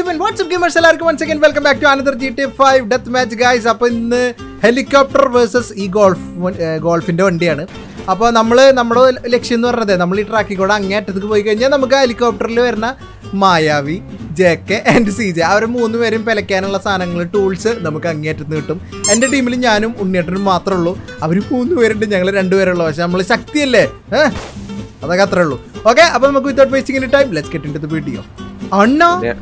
Even WhatsApp gamers എല്ലാവർക്കും once again welcome back to another G T five death match guys അപ്പോൾ ഇന്ന് helicopter versus ഈ golf ഗോൾഫിൻ്റെ വണ്ടിയാണ് അപ്പോൾ നമ്മൾ നമ്മുടെ ലക്ഷ്യം എന്ന് പറഞ്ഞത് നമ്മൾ ഈ ട്രാക്കിൽ കൂടെ അങ്ങേ അറ്റത്തേക്ക് പോയി കഴിഞ്ഞാൽ നമുക്ക് ഹെലികോപ്റ്ററിൽ വരുന്ന Mayavi J K and C J അവർ മൂന്ന് പേരും പിലയ്ക്കാനുള്ള സാധനങ്ങൾ ടൂൾസ് നമുക്ക് അങ്ങേറ്റത്ത് നിന്ന് കിട്ടും എൻ്റെ ടീമിൽ ഞാനും ഉണ്ണിയേട്ടനും മാത്രമേ ഉള്ളൂ അവർ മൂന്ന് പേരുണ്ട് ഞങ്ങൾ രണ്ടുപേരുള്ളൂ പക്ഷെ നമ്മൾ ശക്തിയല്ലേ ഏഹ് അതൊക്കെ അത്രേ ഉള്ളൂ ഓക്കെ അപ്പോൾ നമുക്ക് without wasting time let's get into video അണ്ണ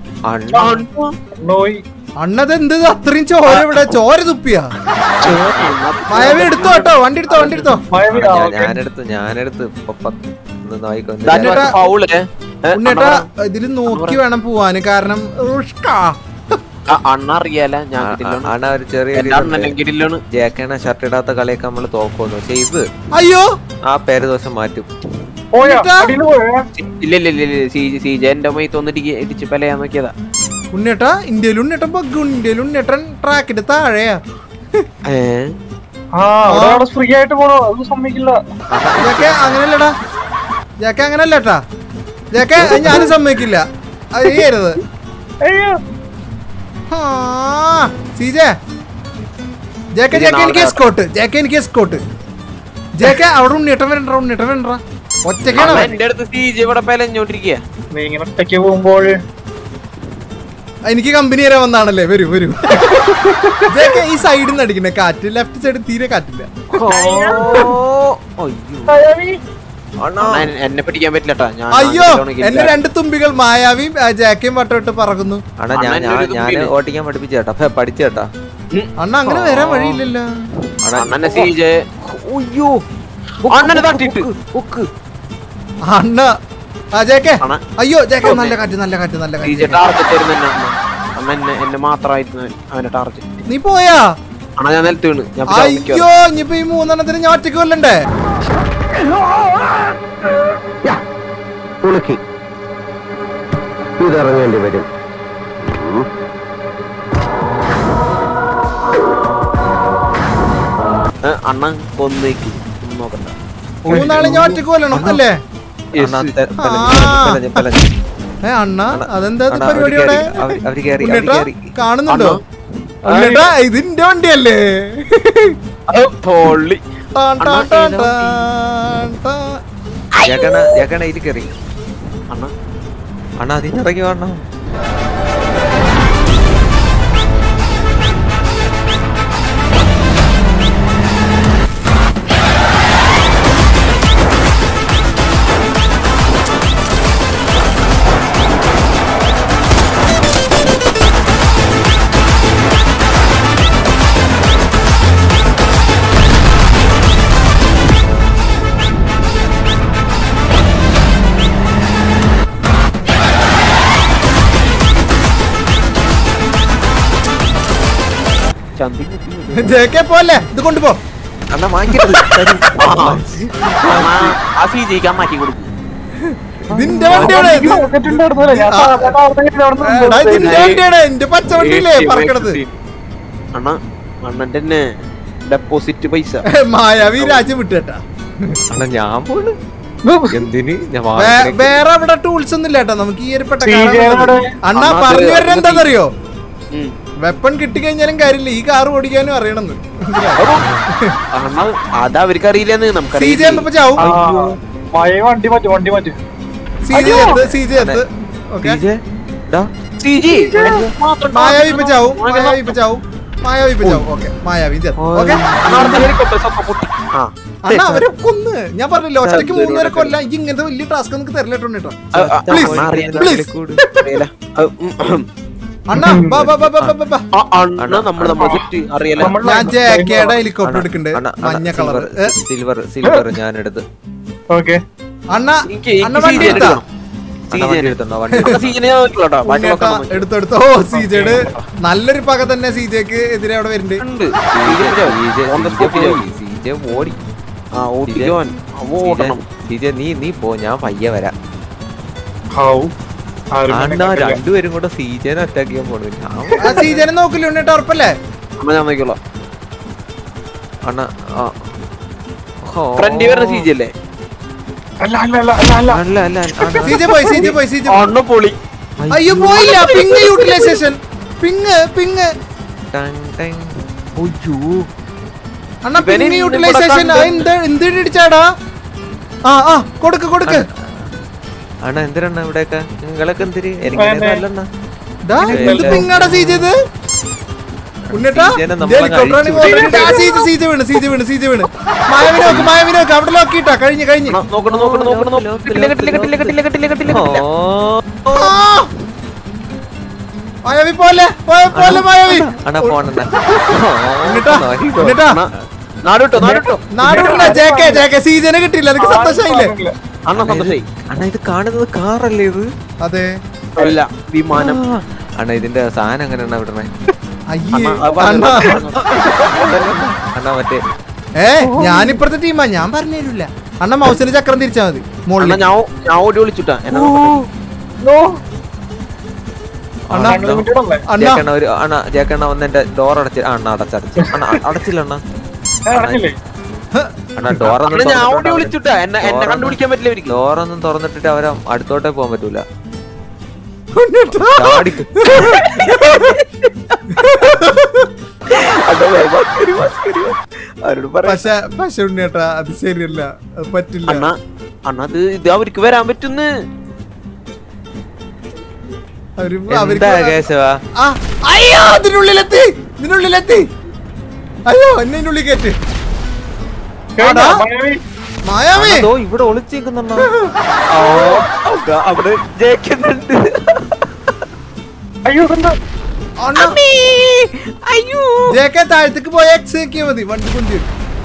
നോയ് അണ്ണത് എന്ത് അത്രയും ചോര ഇവിടെ ചോര തുപ്പിയാ മായവി എടുത്തോ കേട്ടോ വണ്ടി എടുത്തോ വണ്ടി എടുത്തോ മഴ ഞാനെടുത്ത് ഞാനെടുത്ത് ഇപ്പൊ പത്ത് ഒന്ന് നോക്കിക്കോ. ദാ- ഫൗള് ഉണ്ണേട്ടാ ഇതിൽ നോക്കി വേണം പോവാന് കാരണം റിസ്കാ. അണ്ണ അറിയാല ഞാൻ ആ- കിടിലാണ്. ആണ ഒരു ചെറിയ എന്റെ അണ്ണനെ കിടിലാണ്. ജേക്കണ ഷർട്ട് ഇടാത്ത കളിയൊക്കെ നമ്മള് തോക്കുന്നു പക്ഷെ ഇത് അയ്യോ ആ പേര് ദോഷം മാറ്റും പോയാ എന്നിട്ടാ? അടിയില് പോയാ ഇല്ല ഇല്ല ഇല്ല ഇല്ല സി- സി ജെ എന്റെ മൈത്ത് ഒന്ന് ഇടിക്ക് ഇടിച്ച് പലയാൻ നോക്കിയതാ ഉണ്ണേട്ടാ ഇന്ത്യയിൽ ഉണ്ണേട്ടൻ ബഗ് ഇന്ത്യയിൽ ഉണ്ണേട്ടൻ ട്രാക്കിന്റെ താഴെയാ ഏ ആ അവിടെ അവിടെ ഫ്രീ ആയിട്ട് പോണോ അത് സമ്മതിക്കില്ല ജാക്കെ അങ്ങനല്ലടാ ജാക്കെ അങ്ങനല്ലേട്ടാ ജാക്കെ അത് ഞാനും സമ്മതിക്കില്ല അത് ചെയ്യരുത് അയ്യോ സീജെ ജേക്കെ ജേക്കെ എനിക്ക് എസ്കോട്ട് ജേക്കെ എനിക്ക് എസ്കോട്ട് ജേക്കെ അവിടെ ഉണ്ണിട്ടൻ വരണ്ട ഉണ്ണിട്ടൻ വരണ്ട ഒറ്റക്കാണ് അണ്ണ അവൻ. എന്റെ അടുത്ത് സി ജെ ഇവിടെ പലഞ്ഞോണ്ടിരിക്കുക നീ ഇങ്ങനെ ഒറ്റയ്ക്ക് പോകുമ്പോൾ എനിക്ക് കമ്പനി വരെ വന്നാണല്ലേ വരൂ വരൂ ജേക്കെ ഈ സൈഡിൽ നിന്ന് അടിക്കണേ കാറ്റ് ലെഫ്റ്റ് സൈഡ് തീരെ കാറ്റില്ല എന്നെ പിടിക്കാൻ പറ്റില്ലട്ടാ ഞാൻ അയ്യോ നല്ലോണം കില്ല. എന്റെ രണ്ട് തുമ്പികൾ മായാവിയും ആ, ജാക്കയും വട്ടമിട്ട് പറക്കുന്നു അണ്ണാ ഞാൻ അണ്ണൻ ഞാൻ ഒരു ഞാൻ തുമ്പിയില്. ഓട്ടിക്കാൻ പഠിപ്പിച്ച ചേട്ടാ അപ്പൊ പഠിച്ച ചേട്ടാ അണ്ണ അങ്ങനെ വരാൻ വഴിയില്ലല്ലോ അണ്ണാ അണ്ണനെ സി ജെ അയ്യോ അണ്ണനെ തട്ടിട്ട് അണ്ണ ആ ജേക്കെ അണ്ണ അയ്യോ ജേക്കെ നല്ല കാറ്റ് നല്ല കാറ്റ് നല്ല സി ജെ കാറ്റ് ടാർഗറ്റ് തരുന്ന അണ്ണ അണ്ണ എന്നെ എന്നെ മാത്രമായിരുന്നു അവന്റെ ടാർഗറ്റ് നീ പോയാ അണ്ണ ഞാൻ നിലത്ത് വീണ് ഞാൻ പിന്നെ നിൽക്കുവാ. അയ്യോ ഇനിയിപ്പോ ഈ മൂന്നെണ്ണത്തിന് ഞാൻ ഒറ്റയ്ക്ക് കൊല്ലണ്ടേ ഉളുക്കി ഇതിറങ്ങേണ്ടി വരും ഏ, അണ്ണൻ കൊന്നേക്ക് നോക്കണ്ട മൂന്നാളെ ഞാൻ ഒറ്റയ്ക്ക് കൊല്ലണം അല്ലേ അണ്ണാ തെ- ആ. പെലഞ്ഞ്, പെലഞ്ഞ്, പെലഞ്ഞ്. ഏ അണ്ണ അതെന്താ ഇത് അണ്ണാ, അവര് പരിപാടി ഇവിടെ കേറി, അവര് അവര് കേറി അവര് ഉണ്ണേട്ടാ കേറി കാണുന്നുണ്ടോ ഉണ്ണേട്ടാ ഇതിന്റെ വണ്ടിയല്ലേ പൊള്ളി ടാൻ, ടാൻ, ടാൻ, ടാൻ, ടാൻ. ജേക്കണ ജേക്കണ ഇതിൽ കേറി അണ്ണ അണ്ണാ അതിന് ഇറങ്ങി വേണം ചന്തി ജേക്കെ പോലെ ഇത് കൊണ്ടുപോ അണ്ണാ വാങ്ങിക്കരുത് തരും. ആ സി ജിക്ക് അണ്ണാക്കി കൊടുക്കും ഇതിന്റെ വണ്ടിയാണ് ഇത് റോക്കറ്റ് ഉണ്ടായിരുന്നല്ലേ ഞാൻ സാധാരണ അവിടെ ഇങ്ങനെ അവിടെ നിന്ന് എടാ, ഇതിന്റെ വണ്ടിയാണ് എന്റെ പച്ച വണ്ടിയില്ലേ പറക്കണത് അണ്ണ അണ്ണന്റെ തന്നെ ഡെപ്പോസിറ്റ് പൈസ മായാവി രാജ്യം വിട്ടേട്ടാ അണ്ണാ ഞാൻ പോണ് എന്തിന് ഞാൻ വേ- വാങ്ങിക്കണേ. വേറെ അവിടെ ടൂൾസ് ഒന്നും ഇല്ല നമുക്ക് ഈ ഒരു CJ യുടെ അണ്ണാ അണ്ണാ പറഞ്ഞു അത് വരുന്നത് എന്താണെന്നറിയോ ഉം. വെപ്പൺ കിട്ടിക്കഴിഞ്ഞാലും കാര്യമില്ല ഈ കാർ ഓടിക്കാനും അറിയണമെന്ന് അണ്ണ അത് അവർക്ക് അറിയില്ലെന്ന് സി ജെ നമുക്കറിയാം എപ്പോ ചാവും ആ, മഴ വണ്ടി മാറ്റി വണ്ടി മാറ്റി സി ജെ എത്ത് സി ജെ എത്ത് ഓക്കെ DJ, ഡാ, സി ജി മായാവി ഇപ്പൊ ചാവും മായാവി ഇപ്പൊ ചാവും മായാവി ഇപ്പൊ ചാവും ഓക്കെ മായാവി ഇത് ഓക്കെ അണ്ണാ അവരെ കൊന്ന് ഞാൻ പറഞ്ഞില്ല ഒറ്റയ്ക്ക് മൂന്നുപേരെ കൊല്ല ഈ ഇങ്ങനത്തെ വലിയ ടാസ്ക് നമുക്ക് തരലിട്ടുണ്ട് കേട്ടോ Please, please. അണ്ണാ ബാ ബാ ബാ ബാ ബാ, ബാ ബാ അണ്ണ നമ്മൾ നമ്മൾ തെറ്റ് അറിയാലോ നമ്മൾ ഞാൻ ജേക്കയുടെ ഹെലികോപ്റ്റർ എടുക്കുന്നുണ്ട് അണ്ണാ, അണ്ണാ, മഞ്ഞ കളർ സിൽവർ, സിൽവർ സിൽവർ ഞാൻ എടുത്ത് ഓക്കെ അണ്ണ എനിക്ക് അണ്ണ എനിക്ക് വണ്ടി CJ എടുത്താ എടുക്കണം. അണ്ണാ, വണ്ടി എടുത്തോ വണ്ടി അണ്ണ CJ നെ ഞാൻ നോക്കില്ല കേട്ടോ. ബാക്കിയുള്ളതൊക്കെ ഉണ്ണിയേട്ടാ, നമ്മൾ എടുത്തെടുത്തോ ഓ സി ജെഡ് നല്ലൊരു പക തന്നെ സി ജെക്ക് എതിരെ അവിടെ വരുന്നുണ്ട് ഉണ്ട്. CJ ന്റെ CJ, on the CJ spot പോയി, CJ ഓടി ആ ഓടിക്കുവാൻ അവ ഓടണം CJ, നീ നീ പോ ഞാൻ പയ്യെ വരാം ഹൗ ആരും അണ്ണാ രണ്ടുപേരും കൂടെ സീജനെ അറ്റാക്ക് ചെയ്യാൻ പോണു ഞാൻ ആ സി ജെനെ നോക്കില്ല ഉണ്ണിട്ട് ഉറപ്പല്ലേ അമ്മ ഞാൻ നോക്കിയോളാം അണ്ണ ആ. ഹോ. ഫ്രണ്ടി വരുന്ന സി ജി അല്ലേ അല്ല അല്ല അല്ല അല്ല അല്ല അല്ല അല്ല അണ്ണാ. സി ജെ പോയി സി ജെ പോയി സി ജെ അണ്ണ പൊളി അയ്യോ പോയില്ല പിങ് യൂട്ടിലൈസേഷൻ പിങ് പിങ് ടങ് ടങ്. ഉയ്യോ. അണ്ണാ ഇവന് പിങ് ഇവിടെ യൂട്ടിലൈസേഷൻ കണ്ട്. എന്ത് എന്തിട്ട് ഇടിച്ചാടാ ആ ആ കൊടുക്ക് കൊടുക്ക് അണ്ണാ എന്തിനാ ഇവിടെയൊക്കെ നിങ്ങളൊക്കെ എന്തിരി വേണ്ടേ. എനിക്കല്ല ദാ, എന്ത് പിങ്ങാടാ സീ ചെയ്ത് ഉണ്ണിട്ടാ സീജേനെ നമ്മളങ്ങ് ഹെലികോപ്റ്ററാണ് അഴിച്ചു ഓൾറെഡി ആ സീജ് സീജ് വീണ് സീജ് വീണ് സീജ് വീണ് മായവിനെ നോക്ക് മായവിനെ നോക്ക് അവിടെ ലോക്കിട്ടാ കഴിഞ്ഞ് കഴിഞ്ഞ് അണ്ണാ, നോക്കണം നോക്കണം നോക്കണം നോക്കണം കിട്ടില്ല കിട്ടില്ല കിട്ടില്ല കിട്ടില്ല കിട്ടില്ല കിട്ടില്ല കിട്ടില്ല ഓ ആ! മായാവി പോലെ പോയ പോലെ മായാവി അണ്ണാ പോണണ്ട ഉണ്ണിട്ടാ ഉണ്ണിട്ടാ അണ്ണാ, നാട് വിട്ടോ നാട് വിട്ടോ നാടുള്ള ജേക്കെ ജേക്കെ സീജനെ കിട്ടിയില്ല എനിക്ക് സന്തോഷായില്ലേ അണ്ണ സന്തോഷായി അണ്ണാ ഇത് കാണുന്നത് കാറല്ലേ ഇത് അതെ അല്ല വിമാനം ആ. അണ്ണാ ഇതിന്റെ സാധനം എങ്ങനെയാണ് വിടണേ അയ്യേ അണ്ണാ, അത് അണ്ണാ അണ്ണാ മറ്റേ ഏ ഞാനിപ്പുറത്തെ ടീമാ ഞാൻ പറഞ്ഞു തരില്ല അണ്ണ മൗസിന് ചക്രം തിരിച്ചാ മതി അണ്ണാ മുകളിൽ ഞാൻ ഞാൻ ഓടി വിളിച്ചുട്ടാ എന്നെ നോക്കട്ടെ. അണ്ണാ അൺലിമിറ്റഡ് അല്ലേ അണ്ണാ ജേക്കണ്ണ ഒരു അണ്ണാ ജേക്കണ്ണ വന്ന് എന്റെ ഡോർ അടച്ച് ആ, അണ്ണാ അടച്ചടച്ച് അണ്ണാ അടച്ചില്ല അണ്ണാ ഏ, അടഞ്ഞില്ലേ അണ്ണാ ഡോറൊന്നും അണ്ണാ ഞാൻ ഓടി വിളിച്ചുട്ടാ എന്നെ എന്നെ കണ്ടുപിടിക്കാൻ പറ്റില്ല അവർക്ക് ഡോറൊന്നും തുറന്നിട്ടിട്ട് അവരെ അടുത്തോട്ടേ പോകാൻ പറ്റൂല ഉണ്ണിട്ടാ. ചാടി അവരോട് പറ പക്ഷെ പക്ഷെ ഉണ്ണിയേട്ടാ അത് ശരിയല്ല അത് പറ്റില്ല അണ്ണാ അണ്ണാ അത് ഇത് അവർക്ക് വരാൻ പറ്റുന്ന് അവര് എന്താ അവർക്ക് കേശവാ ആ, അയ്യോ ഇതിനുള്ളിലെത്തി ഇതിനുള്ളിലെത്തി അയ്യോ എന്നെ ഇതിനുള്ളിൽ കയറ്റ് കഴിഞ്ഞോ? ആടാ. മായാവി? മായാവി അതോ ഇവിടെ ഒളിച്ചിരിക്കുന്നുണ്ടോ അവിടെ ജയിക്കുന്നുണ്ട് അയ്യോ ഇതെന്താ അണ്ണാ അയ്യോ ജേക്കെ താഴത്തേക്ക് പോയ എക്സ് ആക്കിയാ മതി വണ്ടി കൊണ്ടി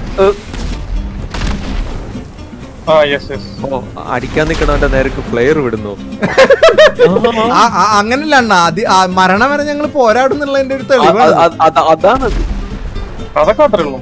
ആ യെസ് യെസ് ഓ അടിക്കാൻ നിക്കണവന്റെ നേർക്ക് പ്ലെയർ വിടുന്നു അങ്ങനല്ല അണ്ണ അത് ആ മരണം വരെ ഞങ്ങൾ പോരാടുന്നുള്ളതിന്റെ ഒരു തെളിവാണ് അതാണത് അതൊക്കെ അത്രേ ഉള്ളൂ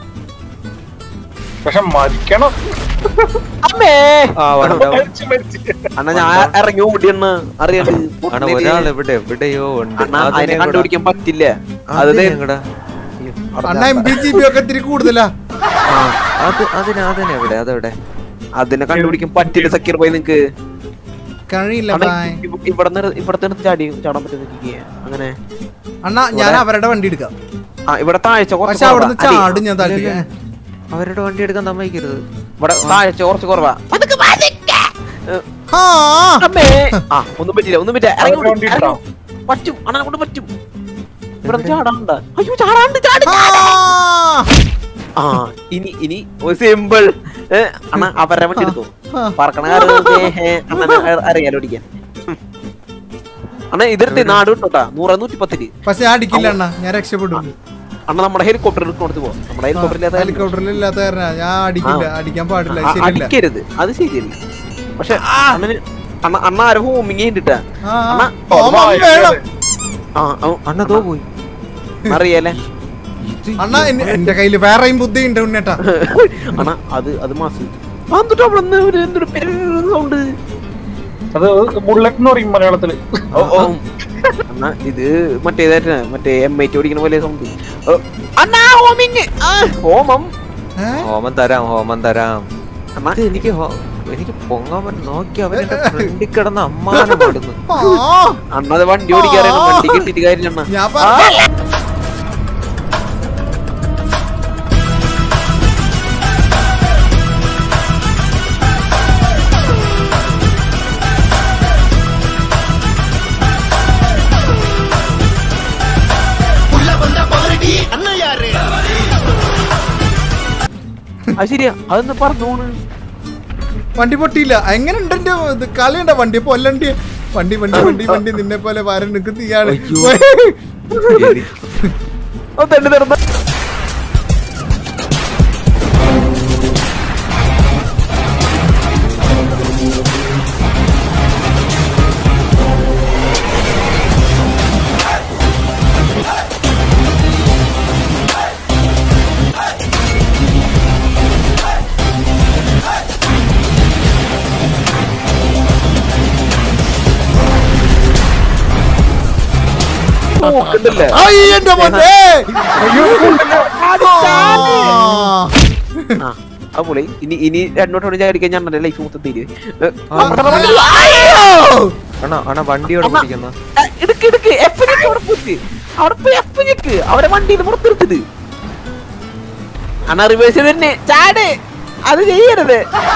പക്ഷെ മരിക്കണം അമ്മേ ആ വണ്ട മരിച്ച് മരിച്ച്. അണ്ണാ ഞാൻ ഇറങ്ങി ഓടിയണ്ണ അറിയാണ്ട് അണ്ണാ ഒരാൾ ഇവിടെ എവിടെയോ ഉണ്ട് അണ്ണാ അതിനെ അതിനെ കൂടെ- കണ്ടുപിടിക്കാൻ പറ്റില്ല അത് അതിനെ ദേ- കൂടെ- അണ്ണ എം ബി ജി ബി ഒക്കെ ഇത്തിരി കൂടുതലാ ആ, അത് അതിന് അതിനെ എവിടെ അതെവിടെ അതിനെ കണ്ടുപിടിക്കാൻ പറ്റില്ല സക്കീർ പോയി നിങ്ങക്ക് കഴിയില്ല അണ്ണാ, ബായ് ഇവ- ഇവിടെ നിന്ന് ഇവിടത്തെ നിന്ന് ചാടി ചാടാൻ പറ്റുന്ന അങ്ങനെ അണ്ണ ഞാൻ അവരുടെ വണ്ടി എടുക്കാം ആ ഇവിടെ താഴ്ച കുറച്ച് പക്ഷെ അവിടുന്ന് കുറവാ. അടി, ചാടും ഞാൻ താഴ്ത്തി അവരുടെ വണ്ടി എടുക്കാൻ സമ്മതിക്കരുത് ഇവിടെ താഴ്ച കുറച്ച് കുറവാ പതുക്കെ പതുക്കെ. ഏ, ആ അമ്മേ ആ ഒന്നും പറ്റില്ല ഒന്നും പറ്റില്ല ഇറങ്ങി അവരുടെ ഓടി, വണ്ടി ഇറങ്ങി ഇട്ടോ? ഓടി. പറ്റും അണ്ണനെ കൊണ്ട് പറ്റും ഇവിടെ ചാടാണ്ട അയ്യോ ചാടാണ്ട് ചാടി ആ. ആ ഇനി ഇനി സിമ്പിൾ അണ്ണ അവരുടെ വണ്ടി എടുത്തു ആ. പറക്കണ കാര്യം അണ്ണനെ അ- അറിയാലോ ഓടിക്കാൻ ഉം. അണ്ണ ഇതെടുത്ത് നാട് വിട്ടോട്ടാ നൂറ് നൂറ്റി പത്തില് പക്ഷെ ഞാൻ അടിക്കില്ല അണ്ണ ഞാൻ രക്ഷപ്പെടും അണ്ണ നമ്മുടെ ഹെലികോപ്റ്റർ എടുക്കണോട്ട് പോവാം നമ്മുടെ ഹെലികോപ്റ്ററിൽ ഹെലികോപ്റ്ററിൽ ഇല്ലാത്ത കാരണ ഞാൻ അടിക്കില്ല അടിക്കാൻ പാടില്ല ആ, ശരിയല്ല അടിക്കരുത് അത് ശരിയല്ല പക്ഷെ അണ്ണന് അണ്ണ അണ്ണ ആരോ ഹോമിങ് ചെയ്തിട്ടാ ആ, ആ. അണ്ണ ഓമം വേണം ആ ആ, അണ്ണ തോ പോയി അറിയാലേ അണ്ണ എന്റെ- എന്റെ കയ്യില് വേറെയും ബുദ്ധി ഉണ്ട് ഉണ്ണേട്ടാ അണ്ണ അത് അത് മാസ് എന്നിട്ട് അവിടെ നിന്ന് ഒരു എന്തൊരു സൗണ്ട് അത് ബുള്ളറ്റ് എന്ന് പറയും മലയാളത്തില് അണ്ണ ഇത് മറ്റേതായിട്ട് മറ്റേ എം ഐ ടി ഓടിക്കുന്ന പോലെ സൗണ്ട് അണ്ണാ ഹോമിങ് ഹോമം ഏ? ഹോമം തരാം ഹോമം തരാം അണ്ണാ ഇത് എനിക്ക് ഹോ- എനിക്ക് പൊങ്ങാൻ പറ്റും നോക്കി അവന്റെ ഫ്രണ്ടിൽ കിടന്ന് അമ്മാനെ പാടുന്നു ആ, അണ്ണ അത് വണ്ടി ഓടിക്കാറിയാണ് വണ്ടി കിട്ടിയിട്ട് കാര്യമില്ല അണ്ണ ഞാൻ പറഞ്ഞ അത് ശരിയാ അതൊന്ന് പറഞ്ഞു പോണ് വണ്ടി പൊട്ടിയില്ല എങ്ങനെ ഉണ്ട് എന്റെ ഇത് കളിയുണ്ട വണ്ടി പൊല്ലണ്ടി വണ്ടി വണ്ടി വണ്ടി വണ്ടി നിന്നെ പോലെ വാരം നിൽക്കുന്ന ഇയാള് അയ്യോ. എനിക്ക് അത് തന്നെ തരുന്ന നോക്കണ്ടല്ലേ അയ്യ, എന്റെ മോനെ! അയ്യോ ആ. ആ ആ പൊളി ഇനി ഇനി രണ്ടോട്ടോട് ചാടിക്കാൻ ഞാൻ ലൈഫ് മൊത്തം തീരെ അണ്ണാ അണ്ണാ വണ്ടിയോടെ പിടിക്കുന്ന എടുക്ക് എടുക്ക് എഫ് ഞെക്ക് അവിടെ പോയിട്ട് അവിടെ പോയി എഫ് ഞെക്ക് അവരെ വണ്ടിയിൽ പുറത്തെടുത്തത് അണ്ണാ റിവേഴ്സ് തന്നെ ചാട് അത് ചെയ്യരുത്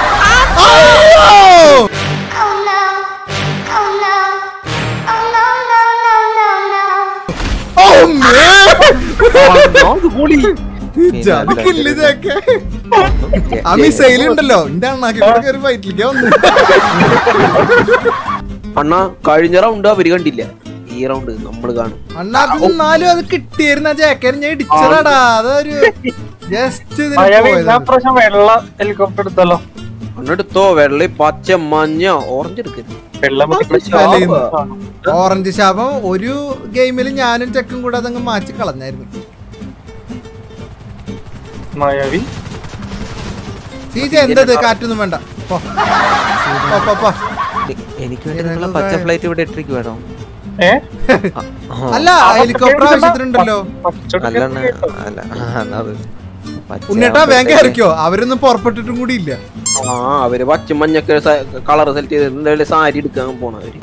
അയ്യോ! Oh no. Oh no. Oh no, no, no, no, no. ഓ, മേ. അണ്ണാ, അത് പൊളി ജാതി കില്ല് ജാക്കെ. ആ മിസൈൽ ഉണ്ടല്ലോ എന്റെ അണ്ണാക്കി കൂടെ കയറി ഫൈറ്റിലേക്ക് വന്നു അണ്ണാ കഴിഞ്ഞ റൗണ്ട് അവര് കണ്ടില്ല ഈ റൗണ്ട് നമ്മൾ കാണും അണ്ണാക്ക് എന്നാലും അത് കിട്ടിയിരുന്ന ജാക്കൻ ഞാൻ ഇടിച്ചതാടാ അതൊരു ജസ്റ്റ് മഴവി ഞാൻ പ്രാവശ്യം വെള്ള ഹെലികോപ്റ്റർ എടുത്തല്ലോ അണ്ണ എടുത്തോ വെള്ളി പച്ച മഞ്ഞ ഓറഞ്ച് എടുക്കരുത് വെള്ളം വിലയുന്നു. ഓറഞ്ച് ശാപം ഒരു ഗെയിമിൽ ഞാനും ചെക്കും കൂടെ അതങ്ങ് മാറ്റി കളഞ്ഞായിരുന്നു മഴവി സീജ എന്തത് കാറ്റൊന്നും വേണ്ട പോ. പോ, പോ, പോ. എനിക്ക് വേണ്ടി നിങ്ങളെ പച്ച ഫ്ലൈറ്റ് ഇവിടെ ഇട്ടിരിക്ക് വേണോ ഏ അല്ല ഹെലികോപ്റ്റർ ആവശ്യത്തിനുണ്ടല്ലോ അല്ലണ്ണ അല്ല എന്നാ അത് പച്ച ഉണ്ണിട്ടാ വേഗം ആവുമ്പഴത്തേക്ക് കയറിക്കോ അവരൊന്നും പുറപ്പെട്ടിട്ടും കൂടി ഇല്ല ആ അവര് പച്ച മഞ്ഞൊക്കെ കളർ സെലക്ട് ചെയ്ത് എന്തായാലും സാരി എടുക്കാൻ പോണ അവര്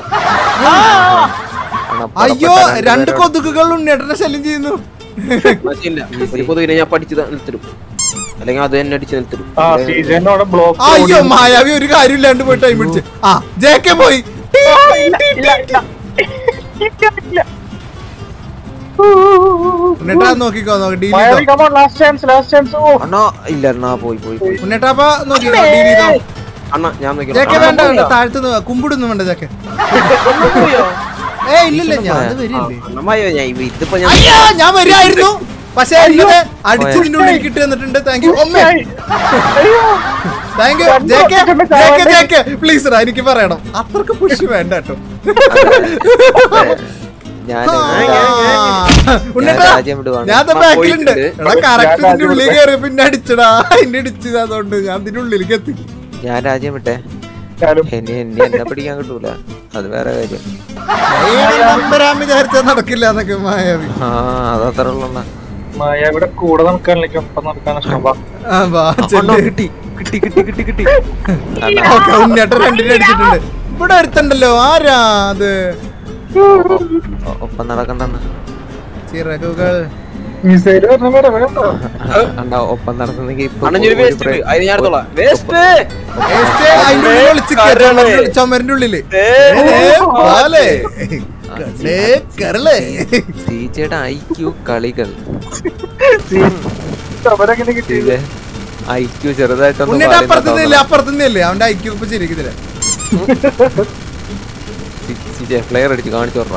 അണ്ണാ അയ്യോ പുറപ്പെട്ട രണ്ട് രണ്ടുപേരും- കൊതുകുകൾ ഉണ്ണിയേട്ടനെ ശല്യം ചെയ്യുന്നു മനസ്സില്ല ഒരു കൊതുകിനെ ഞാൻ പഠിച്ച് നിലത്തിടും അല്ലെങ്കിൽ അത് തന്നെ അടിച്ച് നിലത്തിടും ആ സീസനോടെ ബ്ലോക്ക് അയ്യോ മായാവി ഒരു കാര്യമില്ലാണ്ട് പോയി ടൈം പിടിച്ച് ആ ജേക്കെ പോയി ഉണ്ണിട്ടാ നോക്കിക്കോ നോക്കി ഡീൽ മഴവി ചെയ്തോ come on last chance last chance ഓ അണ്ണാ ഇല്ല അണ്ണാ പോയി പോയി പോയി ഉണ്ണിട്ടാപ്പ നോക്കിക്കോ ഡീൽ ചെയ്തോ അണ്ണ ഞാൻ നോക്കി ജേക്കെ വേണ്ട വേണ്ട താഴ്ത്തുന്നു കുമ്പിടുന്നു വേണ്ട ജേക്കെ ഏ ഇല്ലില്ല ഞാൻ അത് വരില്ലേ അണ്ണമായോ ഞാൻ ഇവ- ഇതിപ്പോ ഞാൻ അയ്യോ ഞാൻ വരുമായിരുന്നു പക്ഷെ എന്നത് അടിച്ചു നിന്റെ ഉള്ളിൽ കിട്ടി വന്നിട്ടുണ്ട് താങ്ക് യു ഒമ്മേ thank you JK JK JK please റാ എനിക്ക് പറയണം അത്രക്ക് പുഷ് വേണ്ട കേട്ടോ ഞാൻ ഉണ്ണിട്ടാ രാജ്യം വിടുവാണ്. ഞാൻ ബാക്കിലുണ്ട് പോയിട്ടുണ്ട്. എടാ കറക്റ്റ് ഇതിന്റെ ഉള്ളിൽ കയറി പിന്നെ അടിച്ചടാ എന്നെ അടിച്ചത് അതുകൊണ്ട് ഞാൻ ഇതിന്റെ ഉള്ളിലേക്ക് എത്തി ഞാൻ രാജ്യം വിട്ടെ ഞാനും എന്നെ എന്നെ എന്നെ പിടിക്കാൻ കിട്ടൂല അത് വേറെ കാര്യം നമ്പരാൻ വിചാരിച്ചാൽ നടക്കില്ല എന്നൊക്കെ മായാവി ആ അതത്ര ഉള്ള മഴയുടെ കൂടെ നടക്കാനിലേക്ക് ഒപ്പം നടക്കാൻ ഇഷ്ടം വാ. ആ, വാ, ചെല്ല്. കിട്ടി കിട്ടി കിട്ടി കിട്ടി കിട്ടി അണ്ണാ, ഓക്കെ ഉണ്ണിയേട്ടൻ രണ്ടിനെ അടിച്ചിട്ടുണ്ട് ഇവിടെ ഒരുത്തണ്ടല്ലോ ആരാ അത് ഒ- ഒപ്പം നടക്കണ്ടെന്ന് ചിറകുകൾ മിസൈല് വരണ വരെ വേണ്ട അണ്ണാ ഒപ്പം നടത്തുന്നെങ്കിൽ ഇപ്പൊ അണ്ണഞ്ഞൊരു ഒരു വേസ്റ്റ് ബ്രേ- അതിന് ഞാൻ എടുത്തോളാം വേസ്റ്റ് ഏസ്റ്റേ അതിന്റെ ഉള്ളിൽ ഒളിച്ചിരിക്കുക, ചുമരിന്റെ ഉള്ളിൽ- ചുമരിന്റെ ഉള്ളില് ഏ, പാലേ. കണ്ണേ, കരളേ. സീജയുടെ ഐ ക്യു കളികൾ അവരെങ്ങനെ കിട്ടി ഐ ക്യു ചെറുതായിട്ടൊന്ന് ഉണ്ണിയേട്ടൻ വളരുന്ന അപ്പുറത്തുനിന്നില്ലേ തോന്നണം. അപ്പുറത്തുനിന്നില്ലേ അവന്റെ ഐക്യം ഇപ്പൊ ശരിക്കുന്നില്ല സി- സീജെ ഫ്ലെയർ അടിച്ച് കാണിച്ചു വിട്രാ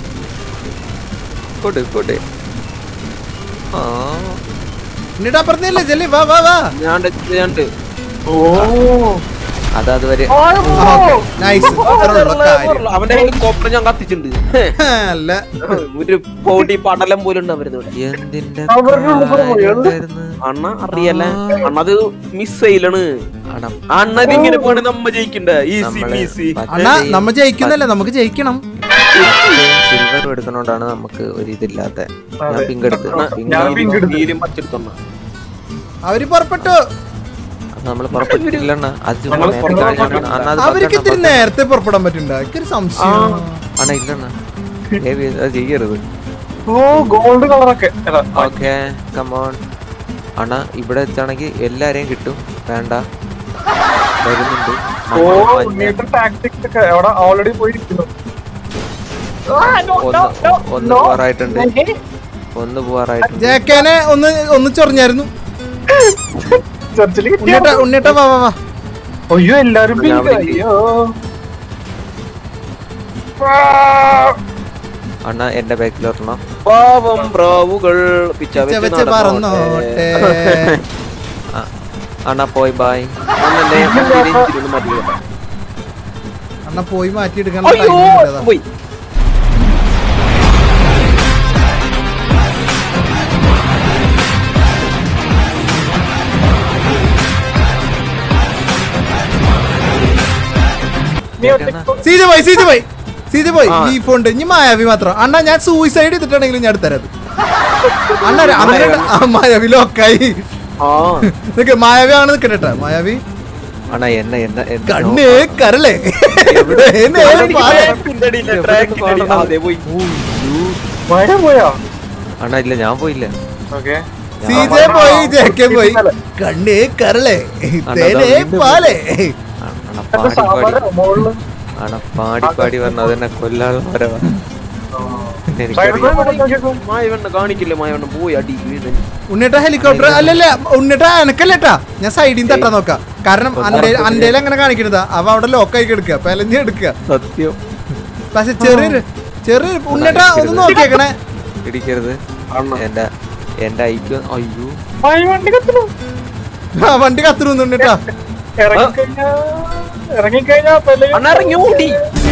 കോട്ടെ കോട്ടെ ആ ഉണ്ണിയേട്ടൻ അപ്പുറത്തുനിന്നില്ലേ ചെല്ലി വാ വാ വാ ഞാൻ ഉണ്ട്, ഞാൻ ഉണ്ട്. ഓ അത് അതുവരെ നൈസ് കാര്യം അവന്റെ ഹെലികോപ്റ്റർ ഞാൻ കത്തിച്ചിട്ടുണ്ട് അല്ല ഒരു പൊടി പടലം പോലും ഉണ്ട് അവരുടെ ഇവിടെ എന്തിന്റെ അവരുടെ ഉള്ളിൽ കൂടെ പോയി, അത്? കാര്യണ്ടായിരുന്നു? അണ്ണ അറിയല്ലേ അണ്ണ അത് മിസ്സൈലാണ് അണ്ണാ, അണ്ണത് ഇങ്ങനെ പോണ് നമ്മ ജയിക്കണ്ട ഈസി നമ്മള് ഈസി പച്ച അണ്ണാ ചെയ്യും. നമ്മ ജയിക്കുന്നല്ലേ നമുക്ക് ജയിക്കണം സിൽവർ എടുക്കുന്നോണ്ടാണ് നമുക്ക് ഒരു ഇതില്ലാത്ത ഞാൻ അതെ. പിങ്ക് എടുത്ത് പിങ്ക് ഞാൻ pink എടുത്തു. നീലും പച്ചെടുത്തോണ്ണ അവര് പുറപ്പെട്ടു നമ്മൾ പുറപ്പെട്ടില്ലണ്ണ അത് ചുമ്മാ നമ്മള് നേരത്തെ പുറപ്പെടാൻ കാണിച്ചോണ്ടാണ്. അണ്ണാ അത് അവർക്ക് ഇത്തിരി പത്തെണ്ണം നേരത്തെ പുറപ്പെടാൻ പറ്റുന്നുണ്ടോ എനിക്കൊരു സംശയം അണ്ണാ ഇല്ലണ്ണ ഏവി, അത് ചെയ്യരുത് ഓ ഗോൾഡ് കളറൊക്കെ അല്ല, ഓക്കെ കമോൺ അണ്ണാ ഇവിടെ എത്താണെങ്കിൽ എല്ലാരെയും കിട്ടും വേണ്ട വരുന്നുണ്ട് ഓ മഞ്ഞ, മഞ്ഞ. ഉണ്ണിയേട്ടൻ ടാക്ടിക്സ് ഒക്കെ അവിടെ ഓൾറെഡി പോയിരിക്കുന്നു ഒന്ന് ഒന്ന് പോവാറായിട്ടുണ്ട് ഒന്ന് പോവാറായിട്ടുണ്ട് ജേക്കാനെ ഒന്ന് ഒന്ന് ചൊറിഞ്ഞായിരുന്നു ചർച്ചിൽ ഉണ്ണിയേട്ട ഉണ്ണിയേട്ട വാ വാ വാ അയ്യോ എല്ലാരും ഞാൻ pink. വിളിക്കും. അയ്യോ അണ്ണാ എന്റെ ബാക്കിലോട്ടണം പാവം പ്രാവുകൾ പിച്ച വെച്ച് വെച്ച് വെച്ച് നടന്നോട്ടെ. പറന്നോട്ടെ അണ്ണാ പോയി ബായ് അണ്ണന്റെ വണ്ടിയിലെ engine ഒന്ന് മാറ്റി കേട്ടോ. അണ്ണ പോയി മാറ്റിയെടുക്കാൻ അയ്യോ പോയി നീ ഒറ്റയ്ക്ക് സീജ പോയി സീജ പോയി സീജ പോയി ആ. ഈ ഫോണ്ട് ഇനി മായാവി മാത്രം അണ്ണ ഞാൻ സൂയിസൈഡ് ചെയ്തിട്ടാണെങ്കിലും ഞാൻ എടുത്തരാത് അണ്ണ ര- അണ്ണ ര- ആ, മായാവി ലോക്കായി ആ നിക്ക് മായാവി ആണ് നിക്കണ കേട്ടാ മായാവി അണ്ണാ എന്നെ എന്നെ എന്നെ കണ്ണ് കരളെ തേനേ പാലേ. അതെ പോയി മഴ പോയാ അണ്ണാ ഇല്ല ഞാൻ പോയില്ല ഓക്കെ സി ജെ പോയി ജെ കെ പോയി കണ്ണ് കരളെ തേനേ പാലേ അണ്ണാ എന്താ പാടി പാടി സാമ്പാറ് മുകളില് അണ്ണാ പാടി പാടി പറഞ്ഞ അതെന്നെ കൊല്ലാതെ വരവാ പിന്നെ സൈഡിൽ എനിക്കറിയാം കൂടെ നോക്കിയപ്പോ മായവണ്ണ കാണിക്കില്ല മായവണ്ണ പോയി അടി വീണ് ഉണ്ണിട്ട ഹെലികോപ്റ്റർ അല്ലല്ല ഉണ്ണിട്ട എനക്കല്ലേട്ടാ ഞാൻ സൈഡിൽ നിന്ന് തട്ടാൻ നോക്കാം കാരണം അന്റെ അന്റേൽ അങ്ങനെ കാണിക്കണതാ അവ അവിടെ ലോക്കായി എടുക്കുക പെലഞ്ഞ് എടുക്കുക സത്യം പക്ഷെ ചെറിയൊരു ചെറിയൊരു ഉണ്ണിട്ട ഒന്ന് നോക്കിയേക്കണേ ഇടിക്കരുത് എന്റെ എന്റെ ഐക്യം അയ്യോ മഴ വണ്ടി കത്തുന്നു ആ വണ്ടി കത്തിരുന്നു ഉണ്ണിട്ടാ ഇറങ്ങിക്കഴിഞ്ഞാ ഇറങ്ങിക്കഴിഞ്ഞാ പല അണ്ണ ഇറങ്ങി ഓടി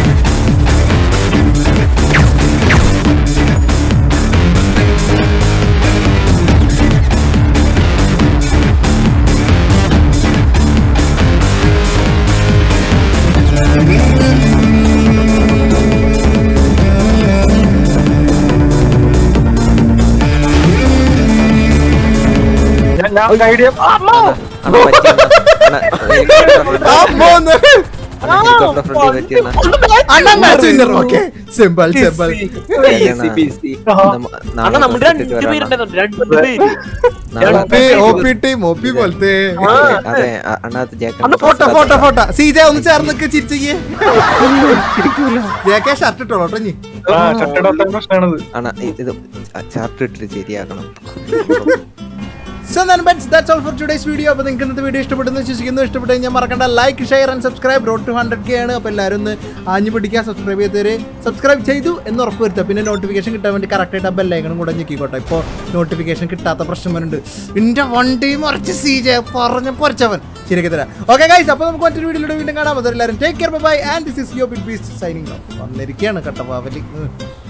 ഞാൻ ഞാൻ ഗൈഡ് ചെയ്യാം അമ്മ! അണ്ണാ പറ്റിയ അമ്മോന്ന്. ഫ്രണ്ട് പറ്റിയ അണ്ണൻ match winner okay simple simple Easy peasy. അണ്ണ നമ്മൾ രണ്ടുപേരുണ്ടായിരുന്നു രണ്ടുപേര് O P team O P പോലത്തെ അതെ അ- അണ്ണാ ജാക്കറ്റ് അണ്ണാ photo photo photo C J ഒന്ന് ചേർന്നൊക്കെ ചിരിച്ചേ ജെ കെ ഷർട്ട് ഇട്ടോളൂ കേട്ടോ ഇനി ആ കെട്ടിടത്തെ പ്രശ്നമാണിത് അണ്ണാ ഇ- ഇത് ചാർട്ട് ഇട്ടിട്ട് ശരിയാക്കണം so then bets that's all for today's video അപ്പോൾ നിങ്ങൾക്ക് ഇന്നത്തെ വീഡിയോ ഇഷ്ടപ്പെടുന്നു വിശ്വസിക്കുന്നു ഇഷ്ടപ്പെട്ട് കഴിഞ്ഞാൽ മറക്കണ്ട like share and subscribe road to hundred K ആണ് അപ്പോൾ എല്ലാവരും ഒന്ന് ആഞ്ഞു പിടിക്കുക സബ്സ്ക്രൈബ് ചെയ്തവര് സബ്സ്ക്രൈബ് ചെയ്തു എന്ന് ഉറപ്പ് വരുത്തുക പിന്നെ നോട്ടിഫിക്കേഷൻ കിട്ടാൻ വേണ്ടി കറക്റ്റായിട്ട് ആ ബെല്ലൈക്കണും കൂടെ ഞെക്കിക്കോട്ടെ ഇപ്പോൾ നോട്ടിഫിക്കേഷൻ കിട്ടാത്ത പ്രശ്നം വരുന്നുണ്ട് എൻ്റെ വണ്ടി മറിച്ച് സി ജെ പറഞ്ഞ പൊറച്ചവൻ ശരിയാക്കി തരാം ഓക്കെ ഗൈസ് അപ്പോൾ നമുക്ക് മറ്റൊരു വീഡിയോയിലൂടെ വീണ്ടും കാണാം അതെല്ലാവരും take care bye and this is yo big beast signing off വന്നിരിക്കുകയാണ് കട്ടപ്പാവലി